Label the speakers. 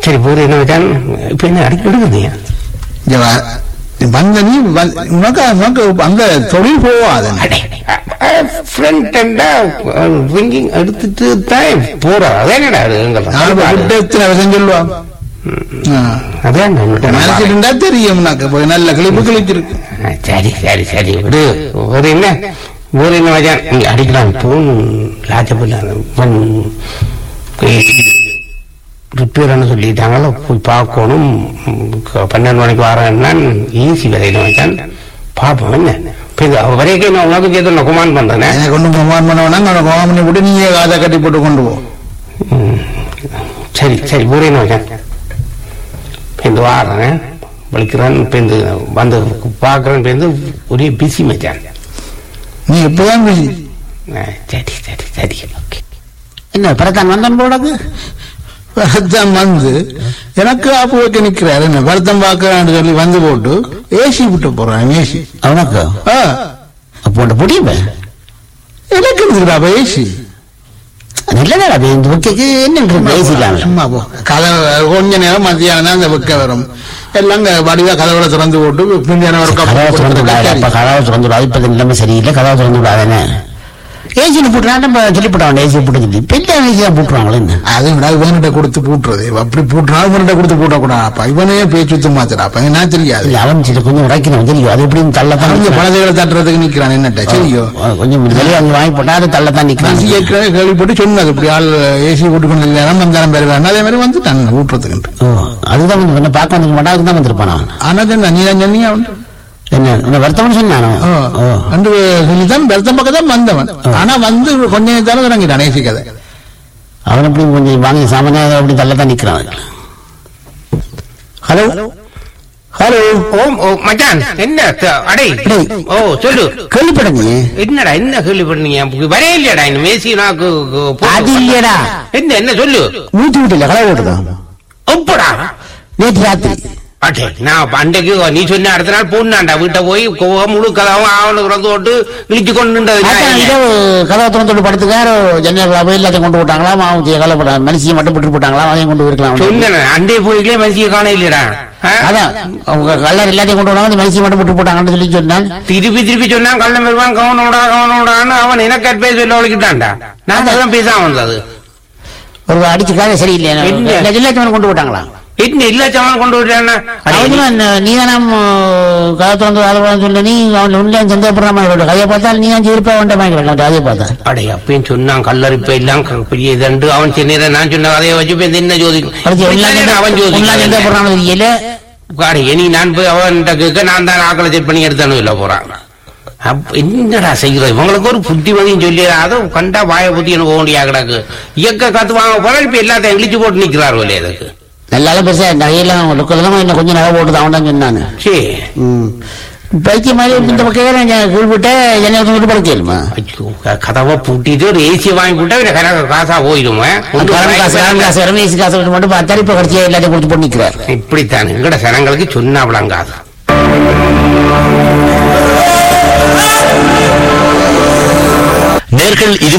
Speaker 1: சரி போர் என்ன வச்சான் இப்ப என்ன அடிக்க விடுக்குது
Speaker 2: இங்க வா. நீ வந்த நீ வ- உனக்கு உனக்கு அந்த தொழில் போவாது
Speaker 1: ஃப்ரெண்ட் ரிங்கிங் எடுத்துட்டு தான் போறோம் அதே என்னடா அது
Speaker 2: நான் இப்ப விட்டு எத்தனை விஷயம் சொல்லுவான்
Speaker 1: அதான்
Speaker 2: மனசு இருந்தா தெரியும் உனக்கு போய் நல்ல கிளிப்பு கிழிச்சிருக்கு
Speaker 1: சரி சரி சரி விடு ஒரு என்ன ஒரு என்ன வச்சான் நீ அடிக்கலாம் போன் லாஜபிள் ரிப்பேர்னு சொல்லிட்டாங்களோ போய் பார்க்கணும் ம், க- பன்னெண்டு மணிக்கு வரேன்னா ஈஸி விலையில வச்சான் பார்ப்போம் என்ன இப்ப இது வரைக்கும் நான் உனக்கு சேர்த்து நான் குமான் பண்றேனே
Speaker 2: எனக்கு ஒன்றும் கோமான் பண்ண வேணாம் நான் கோமான் பண்ணி விட்டு நீயே காதை கட்டி போட்டு கொண்டு போ
Speaker 1: ம். சரி சரி ஊரே வச்சேன் பேருந்து வாடுறேன் வலிக்கிறேன் பேருந்து வந்து பார்க்குறேன் பேருந்து ஒரே பிஸி மச்சான்
Speaker 2: நீ இப்பதான் busy.
Speaker 1: ஆ, சரி சரி சரி ஓகே
Speaker 3: என்ன பிறத்தான் வந்தான் போடாது
Speaker 2: வருத்தம் வந்து எனக்கு ஆப்பு வைக்க நிக்கிறாரு என்ன வருத்தம் பார்க்கறான்னு சொல்லி வந்து போட்டு ஏசி விட்டு போறான் ஏசி
Speaker 3: அவனுக்கு
Speaker 2: ஆ
Speaker 3: அப்போ புடியுமே
Speaker 2: எனக்கு இருக்குடா ஏசி
Speaker 3: நல்லதா இந்த புக்கைக்கு என்ன பேசி இல்லாமல்
Speaker 2: சும்மா போ கதவு கொஞ்ச நேரம் மத்தியானம் தான் அந்த விற்க வரும் எல்லாம் இங்க வடிவா கதவுல திறந்து போட்டு பின்னாடி ஒரு கப்பு
Speaker 3: கதவை திறந்து விடாது
Speaker 2: போட்டு
Speaker 3: அப்ப கதவை திறந்து விடாது இப்ப நிலைமை சரியில்லை கதவை திறந்து விடாதானே ஏசியில் போட்டுறான் நம்ம சொல்லி போட்டான் ஏசி போட்டு சொல்லி பெரிய ஏசியா போட்டுருவாங்களே என்ன
Speaker 2: அது விட இவன்கிட்ட கொடுத்து பூட்டுறது அப்படி பூட்டுனா இவன்கிட்ட கொடுத்து பூட்டக்கூடாது அப்ப இவனே பேச்சு மாத்துறா அப்ப என்ன தெரியாது
Speaker 3: இல்ல அவன் சில கொஞ்சம் உடைக்கணும் தெரியும் அது எப்படின்னு தள்ளத்தான்
Speaker 2: அவங்க
Speaker 3: நிக்கிறான்.
Speaker 2: பணத்தைகளை தட்டுறதுக்கு நிக்கிறான் என்னட்ட சரியோ
Speaker 3: கொஞ்சம் வெளியே அங்கே வாங்கி போட்டா அது தள்ளத்தான்
Speaker 2: நான்
Speaker 3: நிக்கிறான்
Speaker 2: ஏற்கனவே கேள்விப்பட்டு சொன்னது இப்படி ஆள் ஏசி போட்டுக்கொண்டு இல்லைன்னா வந்தாலும் பேர் வேணும் அதே மாதிரி வந்துட்டான் ஊட்டுறதுக்கு
Speaker 3: ஓ அதுதான் வந்து என்ன பார்க்க வந்துக்க மாட்டான் அதுதான் வந்திருப்பான் அவன்
Speaker 2: ஆனா என்ன நீ தான் சொன்னீங்க அவன்
Speaker 3: என்ன என்ன வருத்தம்னு சொன்னானோ ஓ
Speaker 2: ரெண்டு சொல்லித்தான் பெருத்தம் பக்கம் தான் வந்தவன் ஆனா வந்து கொஞ்ச நேரத்தாலும் இறங்கிட்டான் ஏசி கதை
Speaker 3: அவன் அப்படி கொஞ்சம் வாங்கி சாமானியாக அப்படி தள்ளத்தான் நிக்கிறான் ஹலோ ஹலோ
Speaker 1: ஓ ஓ மச்சான் என்ன த- அடே
Speaker 3: டேய்.
Speaker 1: ஓ சொல்லு
Speaker 3: கேள்விப்படங்க
Speaker 1: என்னடா என்ன கேள்வி பண்ணீங்க வரே இல்லையாடா இந்த மேசி நாக்கு
Speaker 3: அது இல்லையடா
Speaker 1: என்ன என்ன சொல்லு
Speaker 3: ஊத்தி விட்டுல களை ஓட்டுதான்
Speaker 1: ஒப்படா
Speaker 3: நேற்று ராத்திரி
Speaker 1: அட்டே நான் அப்ப அன்றைக்கு நீ சொன்ன அடுத்த நாள் போனாண்டா வீட்டை போய் கோ- முழு கதவும் ஆவணம் வந்து போட்டு இழுத்து கொண்டு நின்றது
Speaker 3: அதான்
Speaker 1: நான்
Speaker 3: இதோ கதவை திறந்து படுத்துக்காரு ஜன்னல் போய் எல்லாத்தையும் கொண்டு போட்டாங்களா மாவு கவலைப்பட மனுஷியை மட்டும் விட்டு போட்டாங்களா அதையும் கொண்டு போயிருக்கலாம்
Speaker 1: சொன்னேன் அண்டே போய்க்கலே மனுஷிய காண இல்லையடா ஆ?
Speaker 3: அதான் அவங்க கல்லர் எல்லாத்தையும் கொண்டு போனாங்க அந்த மனுஷியை மட்டும் விட்டு போட்டாங்கன்னு சொல்லி சொன்னான்
Speaker 1: திருப்பி திருப்பி சொன்னா கள்ளம் வருவான் கவனோடா கவனோடான்னு அவன் எனக்கு பேச சொல்ல வலிக்கிட்டான்டா நான் தான் பேசாம வந்தது
Speaker 3: ஒரு அடிச்சு காதை சரியில்லையா
Speaker 1: என்ன?
Speaker 3: எல்லாத்தையும் கொண்டு போட்டாங்களா
Speaker 1: என்ன இல்ல சமான் கொண்டு விட்டானா
Speaker 3: அவனும் நீ தானே கதை திறந்து வேலை பண்ண சொல்ல நீ அவன் உள்ள சந்தேகப்படுற மாதிரி இருக்கு. கையை பார்த்தால் நீ தான் இருப்பா வேண்ட மாதிரி கிடக்கும் அதை பார்த்தா
Speaker 1: அடே அப்பயும் சொன்னான் கல்லறிப்ப எல்லாம் க- பெரிய இதண்டு அவன் சென்னையில நான் சொன்ன கதையை வச்சு இப்ப இது என்ன ஜோதிக்கும்
Speaker 3: அடுத்து எல்லாம்
Speaker 1: அவன்
Speaker 3: உள்ள
Speaker 1: ஜோதிக்கும்
Speaker 3: சந்தேகப்படுறான்னு தெரியல
Speaker 1: அடே இனி நான் போய் அவன்கிட்ட கேட்க நான் தான் ஆக்களை செட் பண்ணி எடுத்தானு இல்ல போறான் அப்ப என்னடா செய்யறது இவங்களுக்கு ஒரு புத்திமதியும் சொல்லி அதை கண்டா வாய புத்தி எனக்கு ஓண்டியா கிடக்கு இயக்க கத்து வாங்க போறா இப்ப எல்லாத்தையும் இழிச்சு போட்டு நிக்கிறாரு போல அதுக்கு
Speaker 3: நல்லாலும் பெருசா நகையெல்லாம் லுக்கெல்லாம் இன்னும் கொஞ்சம் நகை போட்டு தான் அவன் சொன்னானு
Speaker 1: சரி
Speaker 3: ம். பைத்தியம் மாதிரி இந்த பக்கம் கீழ்விட்ட என்ன விட்டு படுக்கலுமா
Speaker 1: ஐயோ, க- கதவை பூட்டிட்டு ஒரு ஏசி வாங்கி போட்டா இவன் கணக்கு காசா போயிடுவேன்
Speaker 3: கரண்ட் காசு கரண்ட் காசு ரமேஷ் காசு விட்டு மட்டும் பார்த்தாரு இப்ப கடைசியா எல்லாத்தையும் கொடுத்து போட்டு நிக்கிறார்
Speaker 1: இப்படித்தான் எங்கட சனங்களுக்கு சொன்னா விளங்காது
Speaker 4: நேர்கள் இது